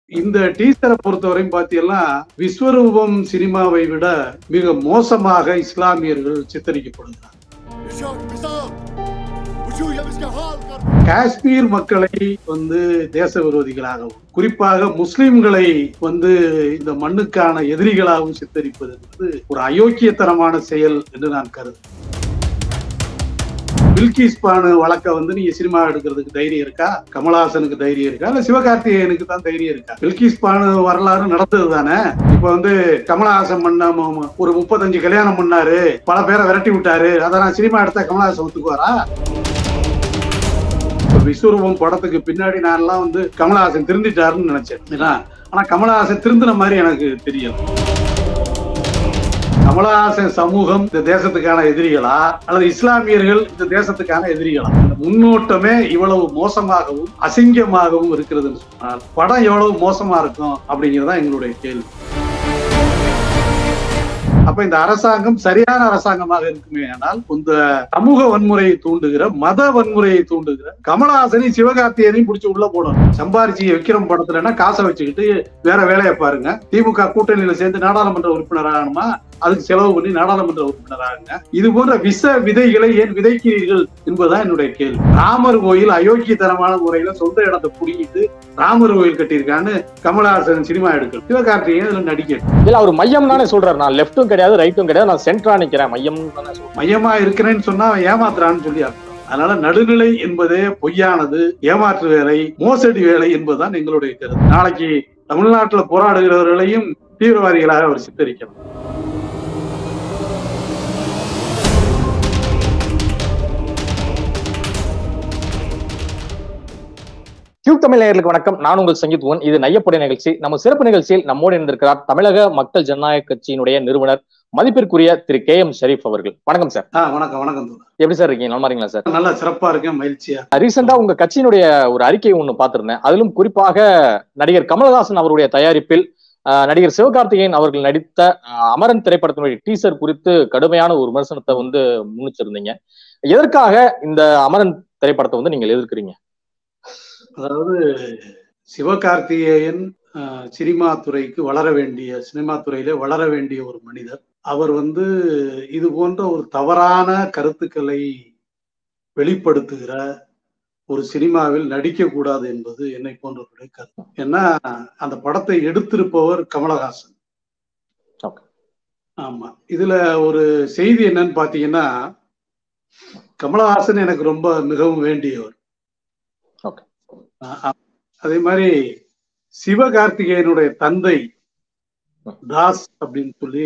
இந்த டீசரை பொறுத்தவரையும் பாத்தீங்கன்னா விஸ்வரூபம் சினிமாவை விட மிக மோசமாக இஸ்லாமியர்கள் சித்தரிக்கப்படுகிறார் الشوك بصار وشو يا مسكه حال காஷ்மீர் மக்களை வந்து தேச விரோதிகளாகவும் குறிப்பாக முஸ்லிம்களை வந்து இந்த மண்ணுக்கான எதிரிகளாகவும் சித்தரிப்பது என்பது ஒரு அயோக்கியத்தனமான செயல் என்று நான் கருது பில்கிஸ் பானு வழக்க வந்து நீங்க சினிமா எடுக்கிறதுக்கு தைரியம் இருக்கா கமலஹாசனுக்கு தைரியம் இருக்கா இல்ல சிவகார்த்திகேயனுக்கு தான் தைரியம் இருக்கா பில்கிஸ் பானு வரலாறு நடந்தது தானே இப்ப வந்து கமலஹாசன் பண்ண ம- ம- ஒரு முப்பத்தஞ்சு கல்யாணம் பண்ணாரு பல பேரை விரட்டி விட்டாரு அதை நான் சினிமா எடுத்தா கமலஹாசன் ஒத்துக்குவாரா இப்ப விஸ்வரூபம் படத்துக்கு பின்னாடி நான் எல்லாம் வந்து கமலஹாசன் திருந்திட்டாருன்னு நினைச்சேன் ஏன்னா, ஆனா கமலஹாசன் திருந்தின மாதிரி எனக்கு தெரியல கமலஹாசன் சமூகம் இந்த தேசத்துக்கான எதிரிகளா அல்லது இஸ்லாமியர்கள் இந்த தேசத்துக்கான எதிரிகளா இந்த முன்னோட்டமே இவ்வளவு மோசமாகவும் அசிங்கமாகவும் இருக்கிறதுன்னு சொன்னால் படம் எவ்வளவு மோசமா இருக்கும் அப்படிங்கறதுதான் எங்களுடைய கேள்வி அப்ப இந்த அரசாங்கம் சரியான அரசாங்கமாக இருக்குமே ஆனால் இந்த சமூக வன்முறையை தூண்டுகிற மத வன்முறையை தூண்டுகிற கமலஹாசனையும் சிவகார்த்தியனையும் பிடிச்சி உள்ள போடணும் சம்பாரிச்சு விக்ரம் படத்துலன்னா காசை வச்சுக்கிட்டு வேற வேலையை பாருங்க திமுக கூட்டணியில சேர்ந்து நாடாளுமன்ற உறுப்பினர் ஆகணுமா அதுக்கு செலவு பண்ணி நாடாளுமன்ற உறுப்பினர் ஆகுங்க இது போன்ற விஷ விதைகளை ஏன் விதைக்கிறீர்கள் என்பதுதான் என்னுடைய கேள்வி ராமர் கோயில் அயோக்கியத்தனமான முறையில சொந்த இடத்தை புடிங்கிட்டு ராமர் கோயில் கட்டியிருக்கான்னு கமலஹாசன் சினிமா எடுக்கணும் சிவகார்த்திகேயன் இதுல நடிக்கணும் இல்ல அவர் மையம் தானே சொல்றாரு நான் லெஃப்ட்டும் கிடையாது ரைட்டும் கிடையாது நான் சென்டரா நிக்கிறேன் மையம் தானே சொல்றேன் மையமா இருக்கிறேன்னு சொன்னா அவன் ஏமாத்துறான்னு சொல்லி அர்த்தம் அதனால நடுநிலை என்பதே பொய்யானது ஏமாற்று வேலை மோசடி வேலை என்பதுதான் எங்களுடைய கருத்து நாளைக்கு தமிழ்நாட்டுல போராடுகிறவர்களையும் தீவிரவாதிகளாக அவர் சித்தரிக்கணும் கியூப் தமிழ் நேயர்களுக்கு வணக்கம் நான் உங்கள் சங்கீத் ஒன் இது நையப்படை நிகழ்ச்சி நம்ம சிறப்பு நிகழ்ச்சியில் நம்மோடு இருந்திருக்கிறார் தமிழக மக்கள் ஜனநாயக கட்சியினுடைய நிறுவனர் மதிப்பிற்குரிய திரு கே எம் ஷரீப் அவர்கள் வணக்கம் சார் ஆஹ் வணக்கம் வணக்கம் தோழர். எப்படி சார் இருக்கீங்க நல்லா இருக்கீங்களா சார் நல்லா சிறப்பா இருக்கேன் மகிழ்ச்சியா ரீசெண்டா உங்க கட்சியினுடைய ஒரு அறிக்கை ஒண்ணு பார்த்திருந்தேன் அதிலும் குறிப்பாக நடிகர் கமலஹாசன் அவருடைய தயாரிப்பில் ஆஹ், நடிகர் சிவகார்த்திகேயன் அவர்கள் நடித்த ஆஹ், அமரன் திரைப்படத்தினுடைய டீசர் குறித்து கடுமையான ஒரு விமர்சனத்தை வந்து முன்னிச்சிருந்தீங்க எதற்காக இந்த அமரன் திரைப்படத்தை வந்து நீங்கள் எதிர்க்கிறீங்க அதாவது சிவகார்த்திகேயன் ஆஹ், சினிமா துறைக்கு வளர வேண்டிய சினிமா துறையிலே வளர வேண்டிய ஒரு மனிதர் அவர் வந்து இது போன்ற ஒரு தவறான கருத்துக்களை வெளிப்படுத்துகிற ஒரு சினிமாவில் நடிக்க கூடாது என்பது என்னை போன்றவருடைய கருத்து ஏன்னா அந்த படத்தை எடுத்திருப்பவர் கமலஹாசன் Okay. ஆமா இதுல ஒரு செய்தி என்னன்னு பாத்தீங்கன்னா கமலஹாசன் எனக்கு ரொம்ப மிகவும் வேண்டியவர் Okay. ஆ- ஆ- அதே மாதிரி சிவகார்த்திகேயனுடைய தந்தை தாஸ் அப்படின்னு சொல்லி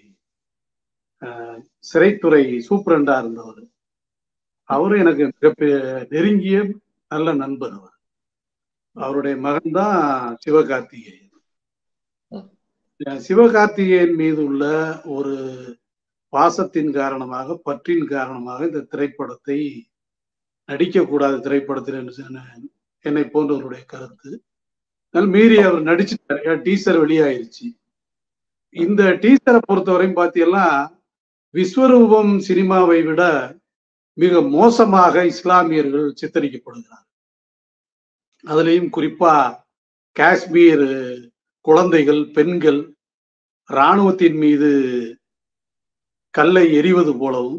ஆஹ், சிறைத்துறை சூப்பரண்டா இருந்தவர் அவரு எனக்கு மிகப்பெரிய நெருங்கிய நல்ல நண்பர் அவர் அவருடைய மகன் தான் சிவகார்த்திகேயன் ம். அஹ், சிவகார்த்திகேயன் மீது உள்ள ஒரு பாசத்தின் காரணமாக பற்றின் காரணமாக இந்த திரைப்படத்தை நடிக்கக்கூடாது திரைப்படத்தில் என்று சொன்ன- என்னை போன்றவருடைய கருத்து அதனால மீறி அவர் நடிச்சுட்டாரு டீசர் வெளியாயிருச்சு இந்த டீசரை பொறுத்தவரையும் பார்த்தீங்கன்னா விஸ்வரூபம் சினிமாவை விட மிக மோசமாக இஸ்லாமியர்கள் சித்தரிக்கப்படுகிறார் அதுலேயும் குறிப்பா காஷ்மீர் குழந்தைகள் பெண்கள் இராணுவத்தின் மீது கல்லை எறிவது போலவும்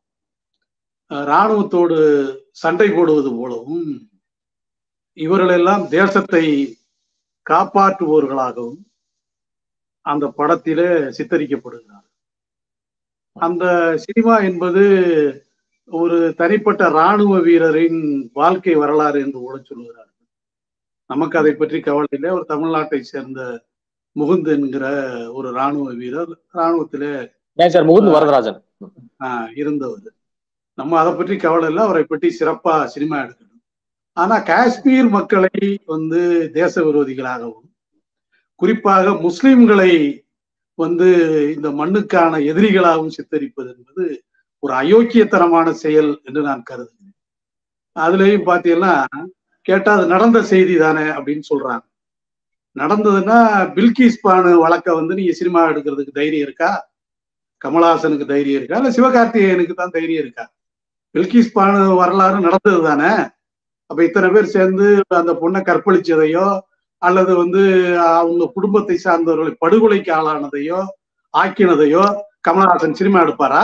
அஹ், இராணுவத்தோடு சண்டை போடுவது போலவும் இவர்களெல்லாம் தேசத்தை காப்பாற்றுபவர்களாகவும் அந்த படத்திலே சித்தரிக்கப்படுகிறார் அந்த சினிமா என்பது ஒரு தனிப்பட்ட ராணுவ வீரரின் வாழ்க்கை வரலாறு என்று கூட சொல்லுகிறார்கள் நமக்கு அதை பற்றி கவலை இல்லை ஒரு தமிழ்நாட்டை சேர்ந்த முகுந்த் என்கிற ஒரு ராணுவ வீரர் ராணுவத்திலே ஏன் சார் முகுந்த் வரதராஜன் ஆஹ் இருந்தவர் நம்ம அதை பற்றி கவலை இல்லை அவரை பற்றி சிறப்பா சினிமா எடுக்கணும் ஆனா காஷ்மீர் மக்களை வந்து தேச விரோதிகளாகவும் குறிப்பாக முஸ்லிம்களை வந்து இந்த மண்ணுக்கான எதிரிகளாகவும் சித்தரிப்பது என்பது ஒரு அயோக்கியத்தனமான செயல் என்று நான் கருதுகிறேன் அதுலயும் பாத்தீங்கன்னா கேட்டா அது நடந்த செய்தி தானே அப்படின்னு சொல்றாங்க நடந்ததுன்னா பில்கிஸ் பானு வழக்க வந்து நீங்க சினிமா எடுக்கிறதுக்கு தைரியம் இருக்கா கமலஹாசனுக்கு தைரியம் இருக்கா இல்ல சிவகார்த்திகேயனுக்கு தான் தைரியம் இருக்கா பில்கிஸ் பானு வரலாறு நடந்தது தானே அப்ப இத்தனை பேர் சேர்ந்து அந்த பொண்ணை கற்பழிச்சதையோ அல்லது வந்து அவங்க குடும்பத்தை சார்ந்தவர்களை படுகொலைக்கு ஆளானதையோ ஆக்கினதையோ கமலஹாசன் சினிமா எடுப்பாரா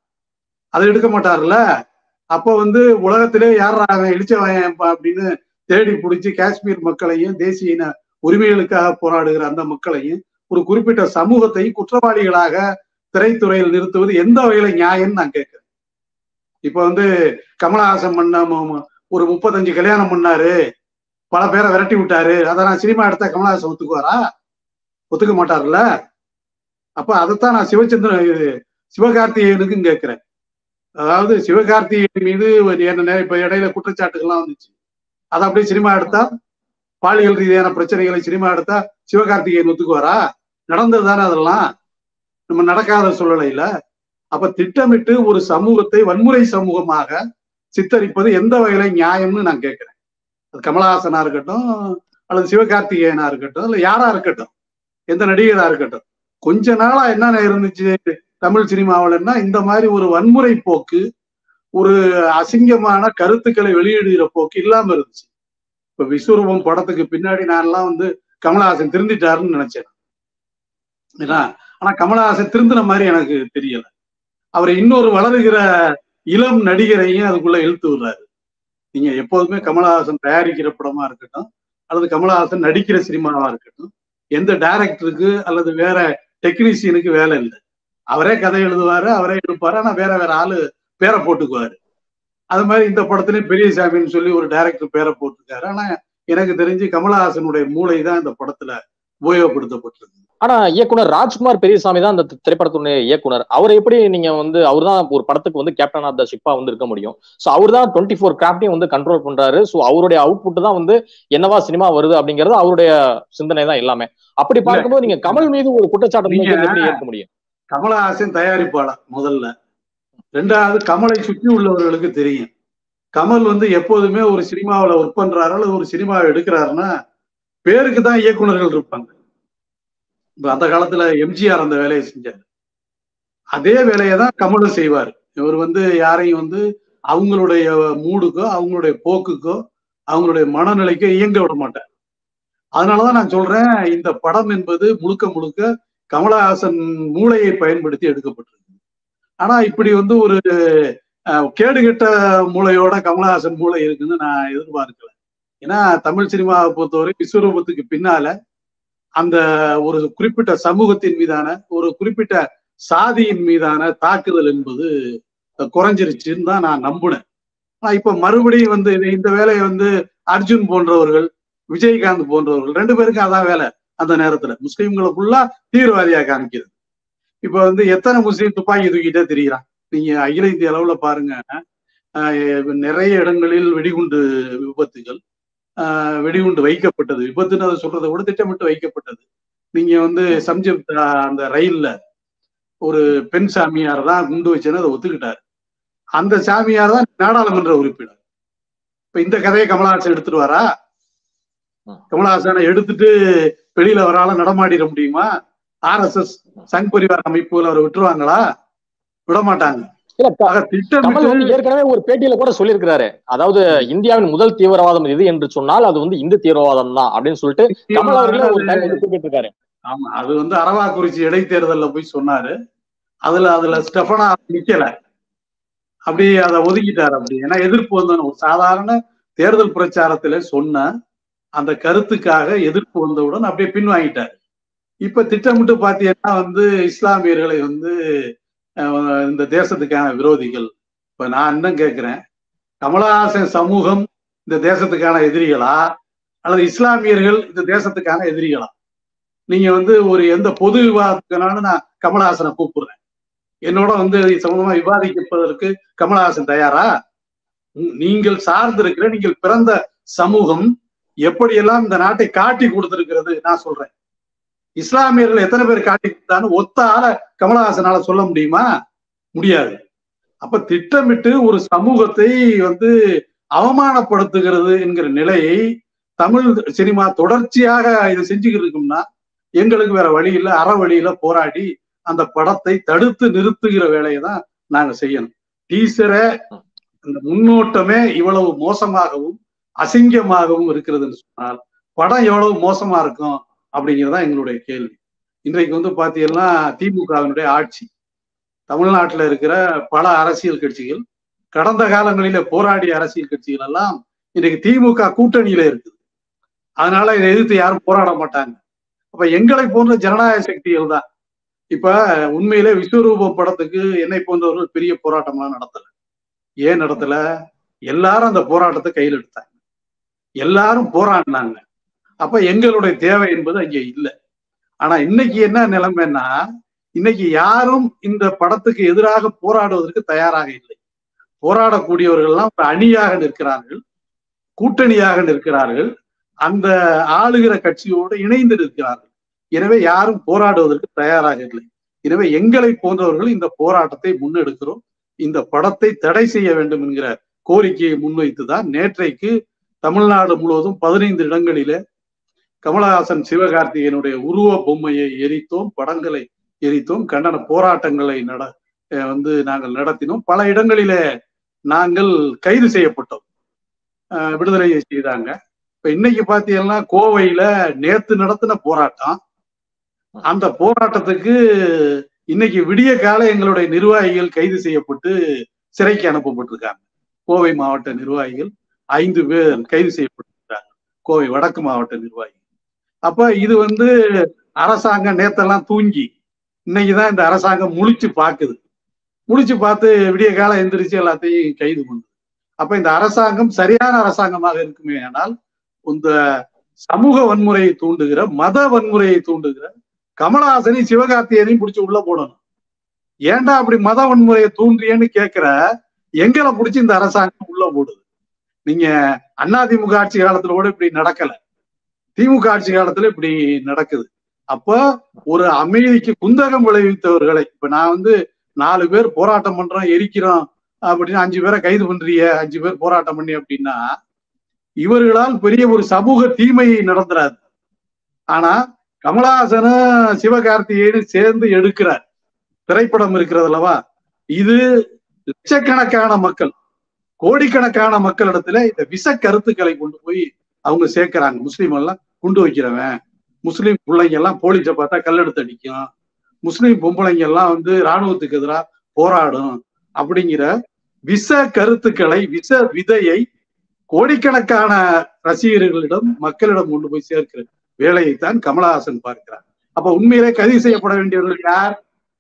அதை எடுக்க மாட்டார்ல அப்போ வந்து உலகத்திலே யார் அவன் இழிச்சவன் அப்படின்னு தேடி பிடிச்சி காஷ்மீர் மக்களையும் தேசிய இன உரிமைகளுக்காக போராடுகிற அந்த மக்களையும் ஒரு குறிப்பிட்ட சமூகத்தை குற்றவாளிகளாக திரைத்துறையில் நிறுத்துவது எந்த வகையில நியாயம்னு நான் கேட்கிறேன் இப்ப வந்து கமலஹாசன் பண்ண ம- ம- ஒரு முப்பத்தஞ்சு கல்யாணம் பண்ணாரு பல பேரை விரட்டி விட்டாரு அதை நான் சினிமா எடுத்தா கமலஹாசன் ஒத்துக்குவாரா ஒத்துக்க மாட்டார்ல அப்ப அதைத்தான் நான் சிவச்சந்திரன் இது சிவகார்த்திகேயனுக்கும் கேட்கிறேன் அதாவது சிவகார்த்திகேயன் மீது ஒரு என்ன இப்ப இடையில குற்றச்சாட்டுகள்லாம் வந்துச்சு அதை அப்படியே சினிமா எடுத்தா பாலியல் ரீதியான பிரச்சனைகளை சினிமா எடுத்தா சிவகார்த்திகேயன் ஒத்துக்குவாரா நடந்தது தானே அதெல்லாம் நம்ம நடக்காத சூழ்நிலையில அப்ப திட்டமிட்டு ஒரு சமூகத்தை வன்முறை சமூகமாக சித்தரிப்பது எந்த வகையில நியாயம்னு நான் கேட்கிறேன் அது கமலஹாசனா இருக்கட்டும் அல்லது சிவகார்த்திகேயனா இருக்கட்டும் இல்ல யாரா இருக்கட்டும் எந்த நடிகரா இருக்கட்டும் கொஞ்ச நாளா என்னென்ன இருந்துச்சு தமிழ் சினிமாவிலன்னா இந்த மாதிரி ஒரு வன்முறை போக்கு ஒரு அசிங்கமான கருத்துக்களை வெளியிடுகிற போக்கு இல்லாம இருந்துச்சு இப்ப விஸ்வரூபம் படத்துக்கு பின்னாடி நான்லாம் வந்து கமலஹாசன் திருந்திட்டாருன்னு நினைச்சேன் ஏன்னா ஆனா கமலஹாசன் திருந்தின மாதிரி எனக்கு தெரியல அவர் இன்னொரு வளருகிற இளம் நடிகரையும் அதுக்குள்ள இழுத்து விடுறாரு நீங்க எப்போதுமே கமலஹாசன் தயாரிக்கிற படமா இருக்கட்டும் அல்லது கமலஹாசன் நடிக்கிற சினிமாவா இருக்கட்டும் எந்த டைரக்டருக்கு அல்லது வேற டெக்னீசியனுக்கு வேலை இல்லை அவரே கதை எழுதுவாரு அவரே எடுப்பாரு ஆனா வேற வேற ஆளு பேரை போட்டுக்குவாரு அது மாதிரி இந்த படத்துலயும் பெரியசாமின்னு சொல்லி ஒரு டைரக்டர் பேரை போட்டிருக்காரு ஆனா எனக்கு தெரிஞ்சு கமலஹாசனுடைய மூளை தான் இந்த படத்துல உபயோகப்படுத்தப்பட்டிருக்கு ஆனா இயக்குனர் ராஜ்குமார் பெரியசாமி தான் அந்த திரைப்படத்துடைய இயக்குனர் அவர் எப்படி நீங்க வந்து அவர் தான் ஒரு படத்துக்கு வந்து கேப்டன் ஆஃப் த ஷிப்பா வந்து இருக்க முடியும் சோ அவர் தான் டுவெண்ட்டி ஃபோர் கிராஃப்டையும் வந்து கண்ட்ரோல் பண்றாரு சோ அவருடைய அவுட்புட் தான் வந்து என்னவா சினிமா வருது அப்படிங்கிறது அவருடைய சிந்தனை தான் எல்லாமே அப்படி பார்க்கும்போது நீங்க கமல் மீது ஒரு குற்றச்சாட்டு நீங்க- வைக்கிறது எப்படி ஏற்க முடியும் கமலஹாசன் தயாரிப்பாளர் முதல்ல ரெண்டாவது கமலை சுற்றி உள்ளவர்களுக்கு தெரியும் கமல் வந்து எப்போதுமே ஒரு சினிமாவில் ஒர்க் பண்றாரு அல்லது ஒரு சினிமாவை எடுக்கிறாருன்னா பேருக்கு தான் இயக்குனர்கள் இருப்பாங்க இப்ப அந்த காலத்துல எம்ஜிஆர் அந்த வேலையை செஞ்சாரு அதே வேலையை தான் கமலும் செய்வார் இவர் வந்து யாரையும் வந்து அவங்களுடைய மூடுக்கோ அவங்களுடைய போக்குக்கோ அவங்களுடைய மனநிலைக்கோ இயங்க விட மாட்டார் அதனாலதான் நான் சொல்றேன் இந்த படம் என்பது முழுக்க முழுக்க கமலஹாசன் மூளையை பயன்படுத்தி எடுக்கப்பட்டிருக்கு ஆனா இப்படி வந்து ஒரு அஹ், கேடுகெட்ட மூளையோட கமலஹாசன் மூளை இருக்குன்னு நான் எதிர்பார்க்கல ஏன்னா தமிழ் சினிமாவை பொறுத்தவரை விஸ்வரூபத்துக்கு பின்னால அந்த ஒரு குறிப்பிட்ட சமூகத்தின் மீதான ஒரு குறிப்பிட்ட சாதியின் மீதான தாக்குதல் என்பது குறைஞ்சிருச்சுன்னு தான் நான் நம்புனேன் ஆனா இப்ப மறுபடியும் வந்து இது- இந்த வேலையை வந்து அர்ஜுன் போன்றவர்கள் விஜயகாந்த் போன்றவர்கள் ரெண்டு பேருக்கும் அதான் வேலை அந்த நேரத்துல முஸ்லிம்களை ஃபுல்லா தீவிரவாதியா காமிக்கிறது இப்ப வந்து எத்தனை முஸ்லீம் துப்பாக்கி தூக்கிட்டே தெரியுறான் நீங்க அகில இந்திய அளவுல பாருங்க ஆஹ் நிறைய இடங்களில் வெடிகுண்டு விபத்துகள் ஆஹ் வெடிகுண்டு வைக்கப்பட்டது விபத்துன்னு அதை சொல்றதை விட திட்டமிட்டு வைக்கப்பட்டது நீங்க வந்து சம்ஜப் அந்த ரயில்ல ஒரு பெண் சாமியார் தான் குண்டு வச்சேன்னு அதை ஒத்துக்கிட்டாரு அந்த சாமியார் தான் நாடாளுமன்ற உறுப்பினர் இப்ப இந்த கதையை கமலஹாசன் எடுத்துட்டு ம். கமலஹாசனை எடுத்துட்டு வெளியில வரால நடமாடிட முடியுமா ஆர்எஸ்எஸ் சங் பரிவார் அமைப்புகள் அவரை விட்டுருவாங்களா விட மாட்டாங்க இல்ல க- ஆக கமல் திட்டமிட்டு வந்து ஏற்கனவே ஒரு பேட்டியில கூட சொல்லியிருக்கிறாரு அதாவது இந்தியாவின் முதல் தீவிரவாதம் எது என்று சொன்னால் அது வந்து இந்து தீவிரவாதம் தான் அப்படின்னு சொல்லிட்டு கமல் அவர்களே ஒரு டைம் வந்து குறிப்பிட்டிருக்காரு ஆமா அது வந்து அரவாக்குறிச்சி இடைத்தேர்தல்ல போய் சொன்னாரு அதுல அதுல ஸ்டெஃபனா நிக்கல அப்படி அதை ஒதுக்கிட்டாரு அப்படி ஏன்னா எதிர்ப்பு வந்தோன்னு ஒரு சாதாரண தேர்தல் பிரச்சாரத்துல சொன்ன அந்த கருத்துக்காக எதிர்ப்பு வந்தவுடன் அப்படியே பின்வாங்கிட்டாரு இப்ப திட்டமிட்டு பாத்தீங்கன்னா வந்து இஸ்லாமியர்களை வந்து அஹ், இந்த தேசத்துக்கான விரோதிகள் இப்ப நான் இன்னும் கேட்கிறேன் கமலஹாசன் சமூகம் இந்த தேசத்துக்கான எதிரிகளா அல்லது இஸ்லாமியர்கள் இந்த தேசத்துக்கான எதிரிகளா நீங்க வந்து ஒரு எந்த பொது விவாதத்துக்குனாலும் நான் கமலஹாசனை கூப்பிடுறேன் என்னோட வந்து இது சம்பந்தமா விவாதிப்பதற்கு கமலஹாசன் தயாரா உம், நீங்கள் சார்ந்திருக்கிற நீங்கள் பிறந்த சமூகம் எப்படியெல்லாம் இந்த நாட்டை காட்டி கொடுத்திருக்கிறது நான் சொல்றேன் இஸ்லாமியர்கள் எத்தனை பேர் காட்டி கொடுத்தான்னு ஒத்த ஆள கமலஹாசனால சொல்ல முடியுமா முடியாது அப்ப திட்டமிட்டு ஒரு சமூகத்தை வந்து அவமானப்படுத்துகிறது என்கிற நிலையை தமிழ் சினிமா தொடர்ச்சியாக இது செஞ்சுக்கிட்டு இருக்கும்னா எங்களுக்கு வேற வழி இல்லை அற வழியில போராடி அந்த படத்தை தடுத்து நிறுத்துகிற வேலையை தான் நாங்க செய்யணும் டீசரை இந்த முன்னோட்டமே இவ்வளவு மோசமாகவும் அசிங்கமாகவும் இருக்கிறதுன்னு சொன்னால் படம் எவ்வளவு மோசமா இருக்கும் அப்படிங்கிறதா எங்களுடைய கேள்வி இன்றைக்கு வந்து பாத்தீங்கன்னா திமுகவினுடைய ஆட்சி தமிழ்நாட்டில் இருக்கிற பல அரசியல் கட்சிகள் கடந்த காலங்களில போராடிய அரசியல் கட்சிகள் எல்லாம் இன்னைக்கு திமுக கூட்டணியில இருக்குது அதனால இதை எதிர்த்து யாரும் போராட மாட்டாங்க அப்ப எங்களை போன்ற ஜனநாயக சக்திகள் தான் இப்ப உண்மையிலே விஸ்வரூபம் படத்துக்கு என்னை போன்றவர்கள் பெரிய போராட்டம்லாம் நடத்தல ஏன் நடத்தல எல்லாரும் அந்த போராட்டத்தை கையில் எடுத்தாங்க எல்லாரும் போராடினாங்க அப்ப எங்களுடைய தேவை என்பது அங்கே இல்லை ஆனா இன்னைக்கு என்ன நிலைமைன்னா இன்னைக்கு யாரும் இந்த படத்துக்கு எதிராக போராடுவதற்கு தயாராக இல்லை போராடக்கூடியவர்கள்லாம் ஒரு அணியாக நிற்கிறார்கள் கூட்டணியாக நிற்கிறார்கள் அந்த ஆளுகிற கட்சியோடு இணைந்து நிற்கிறார்கள் எனவே யாரும் போராடுவதற்கு தயாராக இல்லை எனவே எங்களை போன்றவர்கள் இந்த போராட்டத்தை முன்னெடுக்கிறோம் இந்த படத்தை தடை செய்ய வேண்டும் என்கிற கோரிக்கையை முன்வைத்துதான் நேற்றைக்கு தமிழ்நாடு முழுவதும் பதினைந்து இடங்களிலே கமலஹாசன் சிவகார்த்திகேயனுடைய உருவ பொம்மையை எரித்தோம் படங்களை எரித்தோம் கண்டன போராட்டங்களை நட வந்து நாங்கள் நடத்தினோம் பல இடங்களிலே நாங்கள் கைது செய்யப்பட்டோம் விடுதலை செய்தாங்க இப்ப இன்னைக்கு பாத்தீங்கன்னா கோவையில நேத்து நடத்தின போராட்டம் அந்த போராட்டத்துக்கு இன்னைக்கு விடிய கால எங்களுடைய நிர்வாகிகள் கைது செய்யப்பட்டு சிறைக்கு அனுப்பப்பட்டிருக்காங்க கோவை மாவட்ட நிர்வாகிகள் ஐந்து பேர் கைது செய்யப்பட்டிருக்காங்க கோவை வடக்கு மாவட்ட நிர்வாகிகள் அப்ப இது வந்து அரசாங்கம் நேத்தெல்லாம் தூங்கி இன்னைக்குதான் இந்த அரசாங்கம் முழிச்சு பாக்குது முழிச்சு பார்த்து விடிய காலம் எந்திரிச்சு எல்லாத்தையும் கைது பண்ணுது அப்ப இந்த அரசாங்கம் சரியான அரசாங்கமாக இருக்குமே ஆனால் இந்த சமூக வன்முறையை தூண்டுகிற மத வன்முறையை தூண்டுகிற கமலஹாசனையும் சிவகார்த்தியனையும் பிடிச்சி உள்ள போடணும் ஏன்டா அப்படி மத வன்முறையை தூண்டியன்னு கேட்கிற எங்களை பிடிச்சி இந்த அரசாங்கம் உள்ள போடுது நீங்க அதிமுக ஆட்சி காலத்துல கூட இப்படி நடக்கல திமுக ஆட்சி காலத்துல இப்படி நடக்குது அப்ப ஒரு அமைதிக்கு குந்தகம் விளைவித்தவர்களை இப்ப நான் வந்து நாலு பேர் போராட்டம் பண்றோம் எரிக்கிறோம் அப்படின்னு அஞ்சு பேரை கைது பண்றிய அஞ்சு பேர் போராட்டம் பண்ணி அப்படின்னா இவர்களால் பெரிய ஒரு சமூக தீமை நடந்துறாது ஆனா கமலஹாசனும் சிவகார்த்திகேயனும் சேர்ந்து எடுக்கிறார் திரைப்படம் இருக்கிறது அல்லவா இது லட்சக்கணக்கான மக்கள் கோடிக்கணக்கான மக்களிடத்துல இந்த விச கருத்துக்களை கொண்டு போய் அவங்க சேர்க்கிறாங்க முஸ்லீம் எல்லாம் குண்டு வைக்கிறவன் முஸ்லீம் பிள்ளைங்க எல்லாம் போலீஸை பார்த்தா கல்லெடுத்து அடிக்கும் முஸ்லீம் பொம்பளைங்க எல்லாம் வந்து இராணுவத்துக்கு எதிராக போராடும் அப்படிங்கிற விச கருத்துக்களை விச விதையை கோடிக்கணக்கான ரசிகர்களிடம் மக்களிடம் கொண்டு போய் சேர்க்கிற வேலையைத்தான் கமலஹாசன் பார்க்கிறார் அப்ப உண்மையிலே கைது செய்யப்பட வேண்டியவர்கள் யார்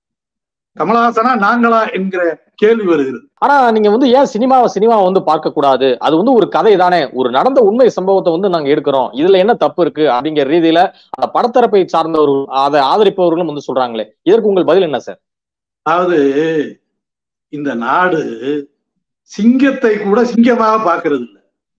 கமலஹாசனா நாங்களா என்கிற கேள்வி வருகிறது ஆனா நீங்க வந்து ஏன் சினிமாவை சினிமாவை வந்து பார்க்க கூடாது அது வந்து ஒரு கதை தானே ஒரு நடந்த உண்மை சம்பவத்தை வந்து நாங்க எடுக்கிறோம் இதுல என்ன தப்பு இருக்கு அப்படிங்கிற ரீதியில அந்த படத்தரப்பை சார்ந்தவர்கள் அதை ஆதரிப்பவர்களும் வந்து சொல்றாங்களே இதற்கு உங்கள் பதில் என்ன சார் அதாவது இந்த நாடு சிங்கத்தை கூட சிங்கமாக பார்க்கறது இல்லை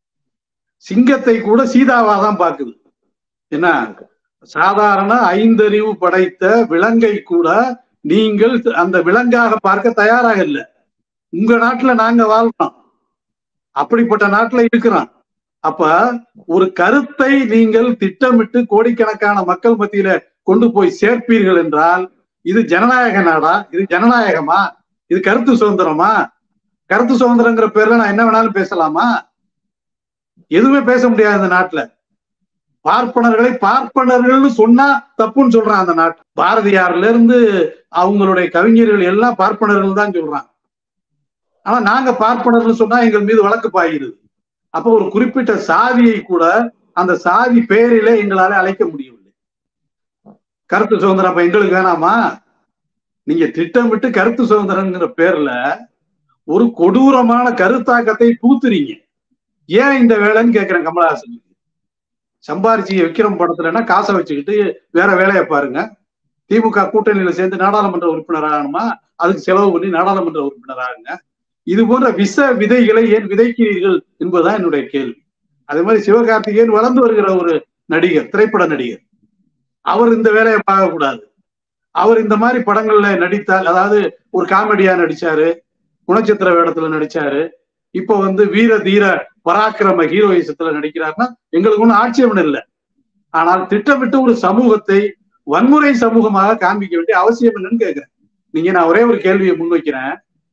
சிங்கத்தை கூட சீதாவா தான் பார்க்குது என்ன சாதாரண ஐந்தறிவு படைத்த விலங்கை கூட நீங்கள் அந்த விலங்காக பார்க்க தயாராக இல்லை உங்க நாட்டுல நாங்க வாழ்றோம் அப்படிப்பட்ட நாட்டுல இருக்கிறோம் அப்ப ஒரு கருத்தை நீங்கள் திட்டமிட்டு கோடிக்கணக்கான மக்கள் மத்தியில கொண்டு போய் சேர்ப்பீர்கள் என்றால் இது ஜனநாயக நாடா இது ஜனநாயகமா இது கருத்து சுதந்திரமா கருத்து சுதந்திரங்கிற பேர்ல நான் என்ன வேணாலும் பேசலாமா எதுவுமே பேச முடியாது இந்த நாட்டுல பார்ப்பனர்களை பார்ப்பனர்கள்னு சொன்னா தப்புன்னு சொல்றான் அந்த நாட்டு பாரதியார்ல இருந்து அவங்களுடைய கவிஞர்கள் எல்லாம் பார்ப்பனர்கள் தான் சொல்றாங்க ஆனா நாங்க பார்ப்பனர்னு சொன்னா எங்கள் மீது வழக்கு பாய்கிறது அப்ப ஒரு குறிப்பிட்ட சாதியை கூட அந்த சாதி பெயரிலே எங்களால அழைக்க முடியவில்லை கருத்து சுதந்திரம் அப்ப எங்களுக்கு வேணாமா நீங்க திட்டமிட்டு கருத்து சுதந்திரங்கிற பேர்ல ஒரு கொடூரமான கருத்தாக்கத்தை பூத்துறீங்க ஏன் இந்த வேலைன்னு கேக்குறேன் கமலஹாசன் சம்பாரிச்சு விக்ரம் படத்துலன்னா காசை வச்சுக்கிட்டு வேற வேலையை பாருங்க திமுக கூட்டணியில சேர்ந்து நாடாளுமன்ற உறுப்பினர் ஆகணுமா அதுக்கு செலவு பண்ணி நாடாளுமன்ற உறுப்பினர் ஆகுங்க இது போன்ற விஷ விதைகளை ஏன் விதைக்கிறீர்கள் என்பதுதான் என்னுடைய கேள்வி அதே மாதிரி சிவகார்த்திகேயன் வளர்ந்து வருகிற ஒரு நடிகர் திரைப்பட நடிகர் அவர் இந்த வேலையை பார்க்கக்கூடாது அவர் இந்த மாதிரி படங்கள்ல நடித்தால் அதாவது ஒரு காமெடியா நடிச்சாரு குணச்சித்திர வேடத்துல நடிச்சாரு இப்போ வந்து வீர தீர பராக்கிரம ஹீரோயிசத்துல நடிக்கிறாருன்னா எங்களுக்கு ஒன்றும் ஆட்சேபம் இல்லை ஆனால் திட்டமிட்டு ஒரு சமூகத்தை வன்முறை சமூகமாக காண்பிக்க வேண்டிய அவசியம் என்னன்னு கேட்கிறேன் நீங்க நான் ஒரே ஒரு கேள்வியை முன்வைக்கிறேன்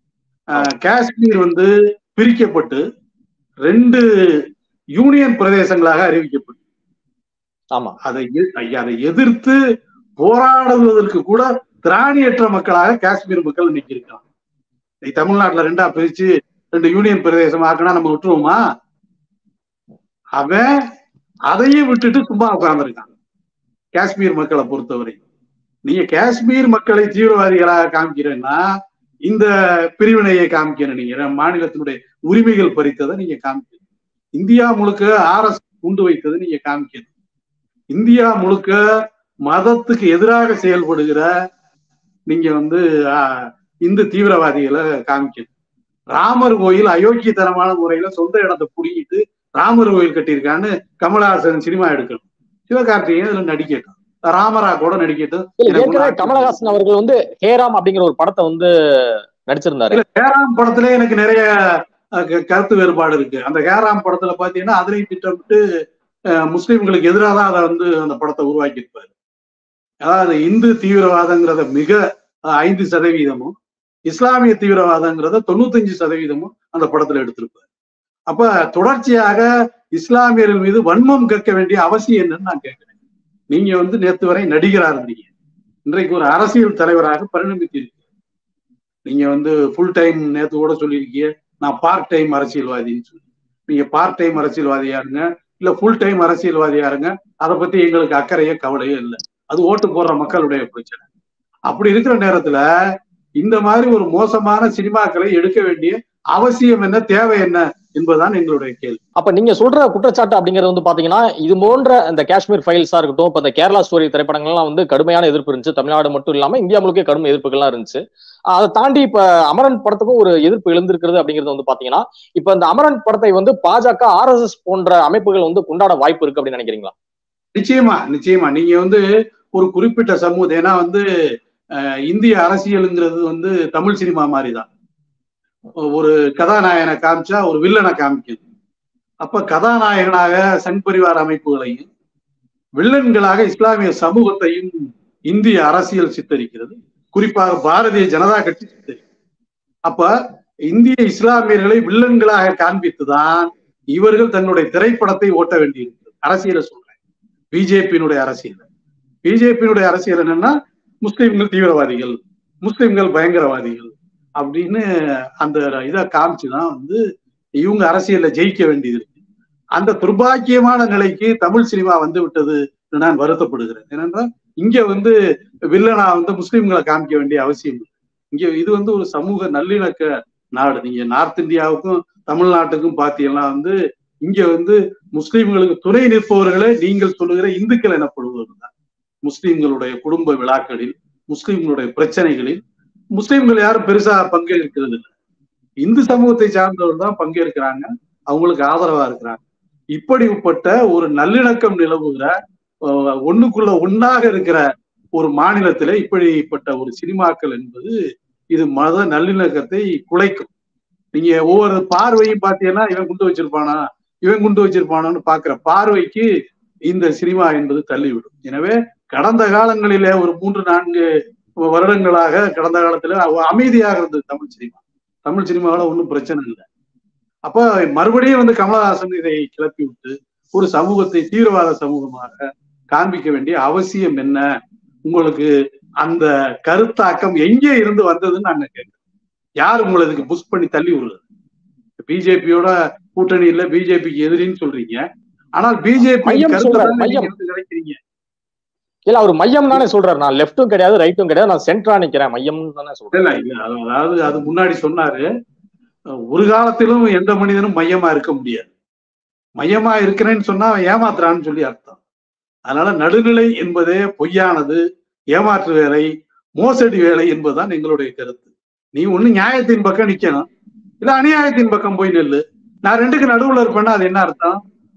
காஷ்மீர் வந்து பிரிக்கப்பட்டு ரெண்டு யூனியன் பிரதேசங்களாக அறிவிக்கப்பட்டு ஆமா அதை எ- அதை எதிர்த்து போராடுவதற்கு கூட திராணியற்ற மக்களாக காஷ்மீர் மக்கள் இன்னைக்கு இருக்கான் இன்னைக்கு தமிழ்நாட்டுல ரெண்டா பிரிச்சு ரெண்டு யூனியன் பிரதேசம் ஆக்கினா நம்ம விட்டுருவோமா அவன் அதையும் விட்டுட்டு சும்மா உட்கார்ந்துருக்கான் காஷ்மீர் மக்களை பொறுத்தவரை நீங்க காஷ்மீர் மக்களை தீவிரவாதிகளாக காமிக்கிறேன்னா இந்த பிரிவினையை காமிக்கணும் நீங்க மாநிலத்தினுடைய உரிமைகள் பறித்ததை நீங்க காமிக்கணும் இந்தியா முழுக்க ஆர்எஸ் குண்டு வைத்ததை நீங்க காமிக்கணும் இந்தியா முழுக்க மதத்துக்கு எதிராக செயல்படுகிற நீங்க வந்து ஆஹ், இந்து தீவிரவாதிகளை காமிக்கணும் ராமர் கோயில் அயோக்கியத்தனமான முறையில சொந்த இடத்தை புடிங்கிட்டு ராமர் கோயில் கட்டியிருக்கான்னு கமலஹாசன் சினிமா எடுக்கணும் சிவகார்த்திகேயன் இதுல நடிக்கட்டும் ராமரா கூட நடிக்கட்டும் இல்ல எனக்கு ஏற்கனவே ஒண்ணும் கமலஹாசன் அவர்கள் வந்து ஹேராம் அப்படிங்கிற ஒரு படத்தை வந்து நடிச்சிருந்தாரு இல்ல ஹேராம் படத்துல எனக்கு நிறைய அஹ், க- கருத்து வேறுபாடு இருக்கு அந்த ஹேராம் படத்துல பாத்தீங்கன்னா அதுலயும் திட்டமிட்டு அஹ், முஸ்லிம்களுக்கு எதிராக தான் அதை வந்து அந்த படத்தை உருவாக்கி இருப்பாரு அதாவது இந்து தீவிரவாதங்கிறத மிக அஹ், ஐந்து சதவீதமும் இஸ்லாமிய தீவிரவாதங்கிறத தொண்ணூத்தஞ்சு சதவீதமும் அந்த படத்துல எடுத்திருப்பாரு அப்ப தொடர்ச்சியாக இஸ்லாமியர்கள் மீது வன்மம் கற்க வேண்டிய அவசியம் என்னன்னு நான் கேட்கிறேன் நீங்க வந்து நேத்து வரை நடிகரா இருந்தீங்க இன்றைக்கு ஒரு அரசியல் தலைவராக பரிணமித்தீர்கள் நீங்க வந்து ஃபுல் டைம் நேத்து கூட சொல்லியிருக்கீங்க நான் பார்ட் டைம் அரசியல்வாதின்னு சொல்லி நீங்க பார்ட் டைம் அரசியல்வாதியா இருங்க இல்ல ஃபுல் டைம் அரசியல்வாதியா இருங்க அதை பத்தி எங்களுக்கு அக்கறையே கவலையே இல்லை அது ஓட்டு போடுற மக்களுடைய பிரச்சனை அப்படி இருக்கிற நேரத்துல இந்த மாதிரி ஒரு மோசமான சினிமாக்களை எடுக்க வேண்டிய அவசியம் என்ன தேவை என்ன என்பதுதான் எங்களுடைய கேள்வி அப்ப நீங்க சொல்ற குற்றச்சாட்டு அப்படிங்கிறது வந்து பாத்தீங்கன்னா இது போன்ற இந்த காஷ்மீர் ஃபைல்ஸா இருக்கட்டும் இப்ப இந்த கேரளா ஸ்டோரி திரைப்படங்கள்லாம் வந்து கடுமையான எதிர்ப்பு இருந்துச்சு தமிழ்நாடு மட்டும் இல்லாம இந்தியா முழுக்க கடும் எதிர்ப்புகள்லாம் இருந்துச்சு அதை தாண்டி இப்ப அமரன் படத்துக்கும் ஒரு எதிர்ப்பு எழுந்திருக்கிறது அப்படிங்கிறது வந்து பாத்தீங்கன்னா இப்ப இந்த அமரன் படத்தை வந்து பாஜக ஆர்எஸ்எஸ் போன்ற அமைப்புகள் வந்து கொண்டாட வாய்ப்பு இருக்கு அப்படின்னு நினைக்கிறீங்களா நிச்சயமா நிச்சயமா நீங்க வந்து ஒரு குறிப்பிட்ட சமூகம் ஏன்னா வந்து அஹ், இந்திய அரசியலுங்கிறது வந்து தமிழ் சினிமா மாதிரி தான் ஒரு கதாநாயகனை காமிச்சா ஒரு வில்லனை காமிக்குது அப்ப கதாநாயகனாக சங் பரிவார அமைப்புகளையும் வில்லன்களாக இஸ்லாமிய சமூகத்தையும் இந்திய அரசியல் சித்தரிக்கிறது குறிப்பாக பாரதிய ஜனதா கட்சி சித்தரிக்கிறது அப்ப இந்திய இஸ்லாமியர்களை வில்லன்களாக காண்பித்துதான் இவர்கள் தன்னுடைய திரைப்படத்தை ஓட்ட வேண்டியிருக்கிறது அரசியலை சொல்றேன் பிஜேபியினுடைய அரசியல் பிஜேபியினுடைய அரசியல் என்னன்னா முஸ்லிம்கள் தீவிரவாதிகள் முஸ்லிம்கள் பயங்கரவாதிகள் அப்படின்னு அந்த இதை காமிச்சுதான் வந்து இவங்க அரசியல்ல ஜெயிக்க வேண்டியது இருக்கு அந்த துர்பாக்கியமான நிலைக்கு தமிழ் சினிமா வந்து விட்டது என்று நான் வருத்தப்படுகிறேன் ஏனென்றால் இங்க வந்து வில்லனா வந்து முஸ்லிம்களை காமிக்க வேண்டிய அவசியம் இல்லை இங்க இது வந்து ஒரு சமூக நல்லிணக்க நாடு நீங்க நார்த் இந்தியாவுக்கும் தமிழ்நாட்டுக்கும் பாத்தீங்கன்னா வந்து இங்க வந்து முஸ்லிம்களுக்கு துணை நிற்பவர்களே நீங்கள் சொல்லுகிற இந்துக்கள் எனப்படுபவர்கள் தான் முஸ்லிம்களுடைய குடும்ப விழாக்களில் முஸ்லிம்களுடைய பிரச்சனைகளில் முஸ்லிம்கள் யாரும் பெருசா பங்கேற்கிறது இல்லை இந்து சமூகத்தை சார்ந்தவர்கள் தான் பங்கேற்கிறாங்க அவங்களுக்கு ஆதரவா இருக்கிறாங்க இப்படிப்பட்ட ஒரு நல்லிணக்கம் நிலவுகிற அஹ், ஒண்ணுக்குள்ள ஒண்ணாக இருக்கிற ஒரு மாநிலத்தில இப்படிப்பட்ட ஒரு சினிமாக்கள் என்பது இது மத நல்லிணக்கத்தை குலைக்கும் நீங்க ஒவ்வொரு பார்வையும் பார்த்தீங்கன்னா இவன் குண்டு வச்சிருப்பானா இவன் குண்டு வச்சிருப்பானான்னு பாக்குற பார்வைக்கு இந்த சினிமா என்பது தள்ளிவிடும் எனவே கடந்த காலங்களிலே ஒரு மூன்று நான்கு வருடங்களாக கடந்த காலத்துல அவ- அமைதியாக இருந்தது தமிழ் சினிமா தமிழ் சினிமாவில ஒன்றும் பிரச்சனை இல்லை அப்ப மறுபடியும் வந்து கமலஹாசன் இதை கிளப்பி விட்டு ஒரு சமூகத்தை தீவிரவாத சமூகமாக காண்பிக்க வேண்டிய அவசியம் என்ன உங்களுக்கு அந்த கருத்தாக்கம் எங்கே இருந்து வந்ததுன்னு நாங்க கேட்கிறோம் யார் உங்களை இதுக்கு புஷ் பண்ணி தள்ளி விடுறது பிஜேபியோட கூட்டணி இல்ல பிஜேபிக்கு எதிரின்னு சொல்றீங்க ஆனால் பிஜேபி மையம் கருத்தை சொல்றாரு, தானே நீங்க மையம். வந்து கிடைக்கிறீங்க இல்ல அவர் மையம் தானே சொல்றாரு நான் லெப்டும் கிடையாது ரைட்டும் கிடையாது நான் சென்டரா நிக்கிறேன் மையம் தானே சொல்றேன் இல்ல இல்ல அது- அதாவது அது முன்னாடி சொன்னாரு அஹ் ஒரு காலத்திலும் எந்த மனிதனும் மையமா இருக்க முடியாது மையமா இருக்கிறேன்னு சொன்னா அவன் ஏமாத்துறான்னு சொல்லி அர்த்தம் அதனால நடுநிலை என்பதே பொய்யானது ஏமாற்று வேலை மோசடி வேலை என்பதுதான் எங்களுடைய கருத்து நீ ஒண்ணு நியாயத்தின் பக்கம் நிக்கணும் இல்ல அநியாயத்தின் பக்கம் போய் நெல்லு நான் ரெண்டுக்கு நடுவுல இருப்பேன்னா அது என்ன அர்த்தம்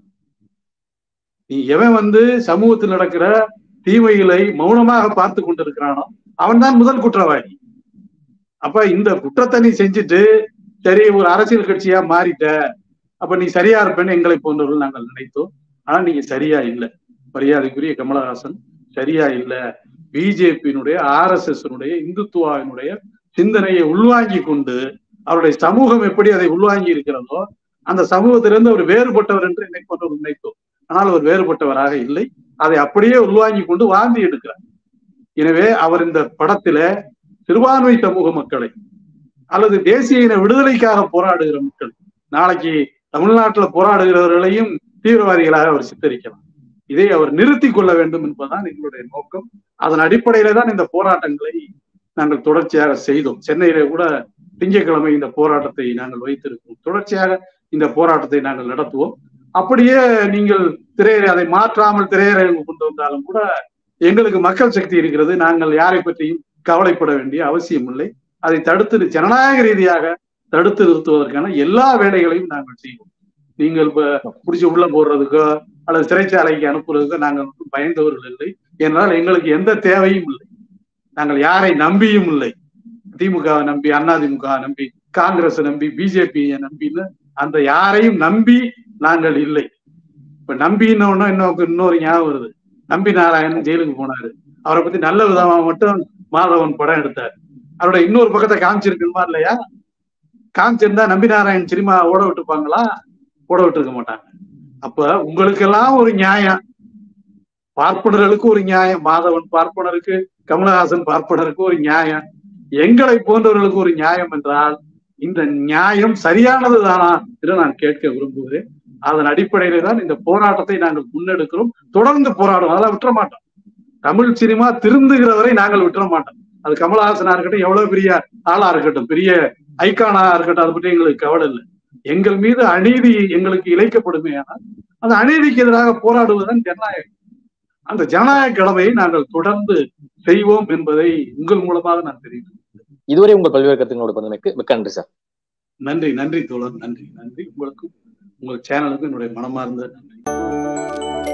நீ எவன் வந்து சமூகத்தில் நடக்கிற தீமைகளை மௌனமாக பார்த்து கொண்டிருக்கிறானோ அவன் தான் முதல் குற்றவாளி அப்ப இந்த குற்றத்தை நீ செஞ்சுட்டு சரி ஒரு அரசியல் கட்சியா மாறிட்ட அப்ப நீ சரியா இருப்பேன்னு எங்களை போன்றவர்கள் நாங்கள் நினைத்தோம் ஆனா நீங்க சரியா இல்லை மரியாதைக்குரிய கமலஹாசன் சரியா இல்ல பிஜேபியினுடைய ஆர் எஸ் எஸ் இந்துத்துவாவினுடைய சிந்தனையை உள்வாங்கி கொண்டு அவருடைய சமூகம் எப்படி அதை உள்வாங்கி இருக்கிறதோ அந்த சமூகத்திலிருந்து அவர் வேறுபட்டவர் என்று என்னை போன்றவர் நினைத்தோம் ஆனால் அவர் வேறுபட்டவராக இல்லை அதை அப்படியே உள்வாங்கி கொண்டு வாந்தி எடுக்கிறார் எனவே அவர் இந்த படத்தில சிறுபான்மை சமூக மக்களை அல்லது தேசிய இன விடுதலைக்காக போராடுகிற மக்கள் நாளைக்கு தமிழ்நாட்டுல போராடுகிறவர்களையும் தீவிரவாதிகளாக அவர் சித்தரிக்கலாம் இதை அவர் நிறுத்தி கொள்ள வேண்டும் என்பதுதான் எங்களுடைய நோக்கம் அதன் அடிப்படையில தான் இந்த போராட்டங்களை நாங்கள் தொடர்ச்சியாக செய்தோம் சென்னையில கூட திங்கட்கிழமை இந்த போராட்டத்தை நாங்கள் வைத்திருக்கோம் தொடர்ச்சியாக இந்த போராட்டத்தை நாங்கள் நடத்துவோம் அப்படியே நீங்கள் திரையரை அதை மாற்றாமல் திரையரங்கு கொண்டு வந்தாலும் கூட எங்களுக்கு மக்கள் சக்தி இருக்கிறது நாங்கள் யாரை பற்றியும் கவலைப்பட வேண்டிய அவசியம் இல்லை அதை தடுத்து ஜனநாயக ரீதியாக தடுத்து நிறுத்துவதற்கான எல்லா வேலைகளையும் நாங்கள் செய்வோம் நீங்கள் இப்ப பிடிச்சி உள்ள போடுறதுக்கோ அல்லது சிறைச்சாலைக்கு அனுப்புறதுக்கோ நாங்கள் வந்து பயந்தவர்கள் இல்லை என்றால் எங்களுக்கு எந்த தேவையும் இல்லை நாங்கள் யாரை நம்பியும் இல்லை திமுகவை நம்பி அதிமுக நம்பி காங்கிரஸ் நம்பி பிஜேபியை நம்பின்னு அந்த யாரையும் நம்பி நாங்கள் இல்லை இப்ப நம்பின்னு ஒண்ணு இன்னும் இன்னொரு ஞாபகம் வருது நம்பி நாராயணன் ஜெயிலுக்கு போனாரு அவரை பத்தி நல்ல விதமா மட்டும் மாதவன் படம் எடுத்தார் அவரோட இன்னொரு பக்கத்தை காமிச்சிருக்குமா இல்லையா காமிச்சிருந்தா நம்பி நாராயண் சினிமா ஓட விட்டுப்பாங்களா ஓட விட்டுருக்க மாட்டாங்க அப்ப உங்களுக்கெல்லாம் ஒரு நியாயம் பார்ப்பனர்களுக்கு ஒரு நியாயம் மாதவன் பார்ப்பனருக்கு கமலஹாசன் பார்ப்பனருக்கு ஒரு நியாயம் எங்களை போன்றவர்களுக்கு ஒரு நியாயம் என்றால் இந்த நியாயம் சரியானது தானா என்று நான் கேட்க விரும்புகிறேன் அதன் அடிப்படையில தான் இந்த போராட்டத்தை நாங்கள் முன்னெடுக்கிறோம் தொடர்ந்து போராடுவோம் அதெல்லாம் விட்டுற மாட்டோம் தமிழ் சினிமா திருந்துகிறவரை நாங்கள் விட்டுற மாட்டோம் அது கமலஹாசனா இருக்கட்டும் எவ்வளவு பெரிய ஆளா இருக்கட்டும் பெரிய ஐக்கானா இருக்கட்டும் அதை பற்றி எங்களுக்கு கவலை இல்லை எங்கள் மீது அநீதி எங்களுக்கு இழைக்கப்படுமே ஆனால் அந்த அநீதிக்கு எதிராக போராடுவதுதான் ஜனநாயகம் அந்த ஜனநாயக கடமையை நாங்கள் தொடர்ந்து செய்வோம் என்பதை உங்கள் மூலமாக நான் தெரிவிக்கிறேன் இதுவரை உங்கள் பல்வேறு கருத்துங்களோட பந்தமைக்கு மிக்க நன்றி சார் நன்றி நன்றி தோழர் நன்றி நன்றி உங்களுக்கும் உங்கள் சேனலுக்கும் என்னுடைய மனமார்ந்த நன்றி